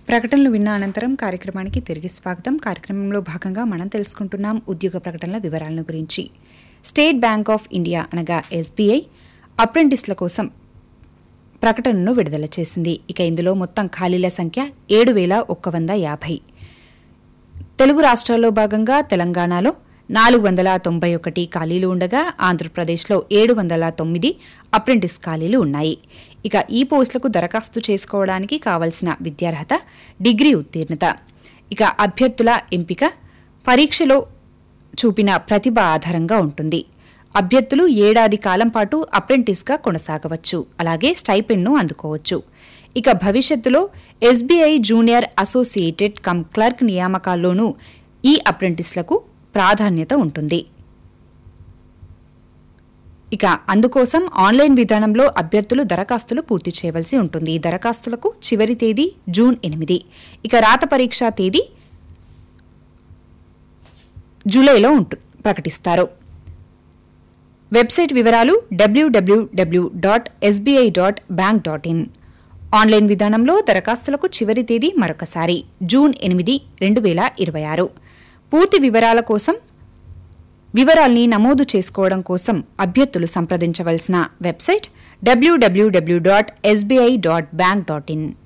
ప్రకటనలు విన్న అనంతరం కార్యక్రమానికి తిరిగి స్వాగతం కార్యక్రమంలో భాగంగా మనం తెలుసుకుంటున్నాం ఉద్యోగ ప్రకటనల వివరాలను గురించి స్టేట్ బ్యాంక్ ఆఫ్ ఇండియా అనగా ఎస్బీఐ అప్రెంటిస్ల కోసం ప్రకటనను విడుదల చేసింది ఇక ఇందులో మొత్తం ఖాళీల సంఖ్య ఏడు వేల ఒక్క వంద యాభై తెలుగు రాష్ట్రాల్లో భాగంగా తెలంగాణలో నాలుగు వందల తొంభై ఒకటి ఖాళీలు ఉండగా ఆంధ్రప్రదేశ్లో ఏడు వందల తొమ్మిది అప్రెంటిస్ ఖాళీలు ఉన్నాయి ఇక ఈ పోస్టులకు దరఖాస్తు చేసుకోవడానికి కావలసిన విద్యార్హత డిగ్రీ ఉత్తీర్ణత ఇక అభ్యర్థుల ఎంపిక పరీక్షలో చూపిన ప్రతిభ ఆధారంగా ఉంటుంది అభ్యర్థులు ఏడాది కాలం పాటు అప్రెంటిస్గా కొనసాగవచ్చు అలాగే స్టైపెండ్ను అందుకోవచ్చు ఇక భవిష్యత్తులో SBI junior associated cum clerk నియామకాల్లోనూ ఈ అప్రెంటిస్లకు ప్రాధాన్యత ఉంటుంది ఇక అందుకోసం ఆన్లైన్ విధానంలో అభ్యర్థులు దరఖాస్తులు పూర్తి చేయవలసి ఉంటుంది ఈ దరఖాస్తులకు చివరి తేదీ జూన్ ఎనిమిది ఇక రాత పరీక్షా తేదీ జూలైలో ఉంటు ప్రకటిస్తారు వెబ్సైట్ వివరాలు W W W dot SBI dot bank dot in online విధానంలో దరఖాస్తులకు చివరి తేదీ మరొకసారి జూన్ ఎనిమిది రెండు వేల ఇరవై ఆరు పూర్తి వివరాల కోసం వివరాల్ని నమోదు చేసుకోవడం కోసం అభ్యర్థులు సంప్రదించవలసిన website W W W dot SBI dot bank dot in